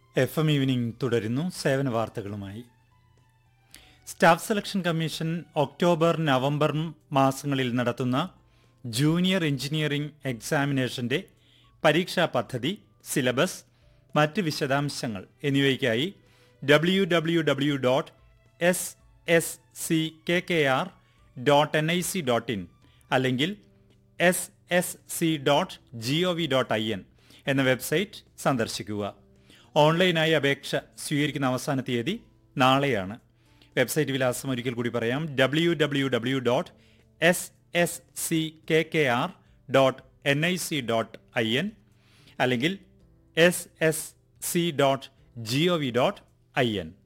F M evening തുടരുന്നു സേവന വാർത്തകളുമായി staff selection commission October November മാസങ്ങളിൽ നടത്തുന്ന ജൂനിയർ എഞ്ചിനീയറിംഗ് എക്സാമിനേഷന്റെ പരീക്ഷാ പദ്ധതി സിലബസ് മറ്റ് വിശദാംശങ്ങൾ എന്നിവയ്ക്കായി W W W dot S S C K K R dot N I C dot in അല്ലെങ്കിൽ S S C dot G O V dot I N എന്ന website സന്ദർശിക്കുക ഓൺലൈനായി അപേക്ഷ സ്വീകരിക്കുന്ന അവസാന തീയതി നാളെയാണ് വെബ്സൈറ്റ് വിലാസം ഒരിക്കൽ കൂടി പറയാം W W W dot S S C K K R dot N I C dot I N അല്ലെങ്കിൽ S S C dot G O V dot I N